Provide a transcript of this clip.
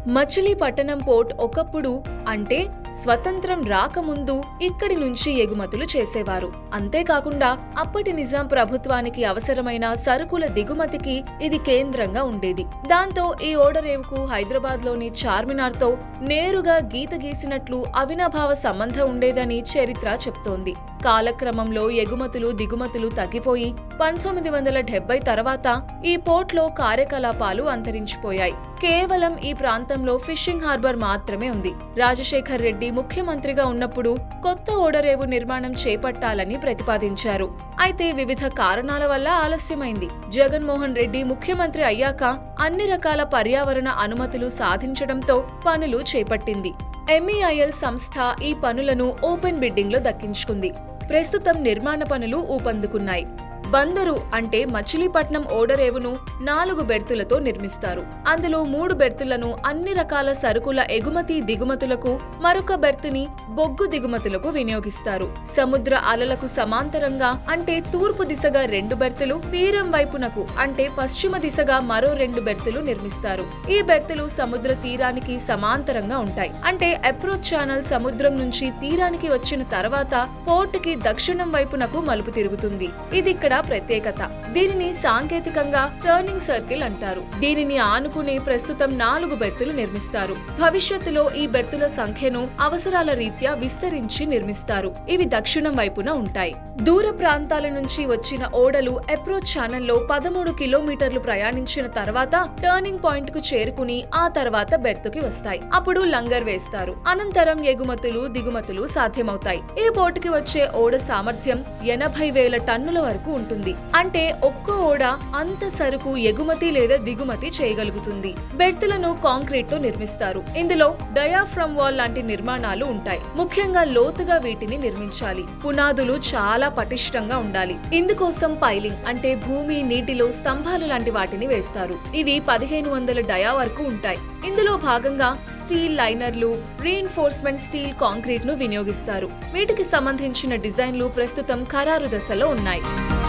Machilipatnam port ఒకప్పుడు అంటే స్వతంత్రం రాకముందు ఇక్కడి నుంచి ఎగుమతులు చేసేవారు అంతేకాకుండా అప్పటి నిజాం ప్రభుత్వానికి అవసరమైన సరుకుల దిగుమతికి ఇది కేంద్రంగా ఉండేది దాంతో ఈ ఓడరేవుకు హైదరాబాద్ లోని చార్మినార్ తో నేరుగా గీత గీసినట్లు అవినాభావ సంబంధం ఉండేదని చరిత్ర చెప్తోంది కాలక్రమంలో ఎగుమతులు దిగుమతులు తగ్గిపోయి పంతొమ్మిది వందల డెబ్బై తర్వాత ఈ పోర్ట్లో కార్యకలాపాలు అంతరించిపోయాయి కేవలం ఈ ప్రాంతంలో ఫిషింగ్ హార్బర్ మాత్రమే ఉంది రాజశేఖర్ రెడ్డి ముఖ్యమంత్రిగా ఉన్నప్పుడు కొత్త ఓడరేవు నిర్మాణం చేపట్టాలని ప్రతిపాదించారు అయితే వివిధ కారణాల వల్ల ఆలస్యమైంది జగన్మోహన్ రెడ్డి ముఖ్యమంత్రి అయ్యాక అన్ని రకాల పర్యావరణ అనుమతులు సాధించడంతో పనులు చేపట్టింది ఎంఈఐఎల్ సంస్థ ఈ పనులను ఓపెన్ బిడ్డింగ్ లో దక్కించుకుంది ప్రస్తుతం నిర్మాణ పనులు ఊపందుకున్నాయి బందరు అంటే మచిలీపట్నం ఓడరేవును నాలుగు బెర్తులతో నిర్మిస్తారు అందులో మూడు బెర్తులను అన్ని రకాల సరుకుల ఎగుమతి దిగుమతులకు మరొక బెర్తుని బొగ్గు దిగుమతులకు వినియోగిస్తారు సముద్ర అలలకు సమాంతరంగా అంటే తూర్పు దిశగా రెండు బెర్తులు తీరం వైపునకు అంటే పశ్చిమ దిశగా మరో రెండు బెర్తులు నిర్మిస్తారు ఈ బెర్తులు సముద్ర తీరానికి సమాంతరంగా ఉంటాయి అంటే అప్రోచ్ ఛానల్ సముద్రం నుంచి తీరానికి వచ్చిన తర్వాత పోర్ట్ కి దక్షిణం వైపునకు మలుపు తిరుగుతుంది ఇది ఇక్కడ ప్రత్యేకత దీనిని సాంకేతికంగా టర్నింగ్ సర్కిల్ అంటారు దీనిని ఆనుకునే ప్రస్తుతం నాలుగు బెర్తులు నిర్మిస్తారు భవిష్యత్తులో ఈ బెర్తుల సంఖ్యను అవసరాల రీత్యా విస్తరించి నిర్మిస్తారు ఇవి దక్షిణం వైపున ఉంటాయి దూర ప్రాంతాల నుంచి వచ్చిన ఓడలు అప్రోచ్ ఛానల్లో పదమూడు కిలోమీటర్లు ప్రయాణించిన తర్వాత టర్నింగ్ పాయింట్ కు చేరుకుని ఆ తర్వాత బెర్తుకి వస్తాయి అప్పుడు లంగర్ వేస్తారు అనంతరం ఎగుమతులు దిగుమతులు సాధ్యమవుతాయి ఈ పోర్టుకి వచ్చే ఓడ సామర్థ్యం ఎనభై వేల టన్నుల వరకు ఉంటుంది అంటే ఒక్కో ఓడ అంత సరుకు ఎగుమతి లేదా దిగుమతి చేయగలుగుతుంది బెర్తులను కాంక్రీట్ తో నిర్మిస్తారు ఇందులో డయాఫ్రమ్ వాల్ లాంటి నిర్మాణాలు ఉంటాయి ముఖ్యంగా లోతుగా వీటిని నిర్మించాలి పునాదులు చాలా పటిష్టంగా ఉండాలి ఇందుకోసం పైలింగ్ అంటే భూమి నీటిలో స్తంభాలు లాంటి వాటిని వేస్తారు ఇవి పదిహేను వందల డయా వరకు ఉంటాయి ఇందులో భాగంగా స్టీల్ లైనర్లు రీఇన్ఫోర్స్మెంట్ స్టీల్ కాంక్రీట్ ను వినియోగిస్తారు వీటికి సంబంధించిన డిజైన్లు ప్రస్తుతం ఖరారు దశలో ఉన్నాయి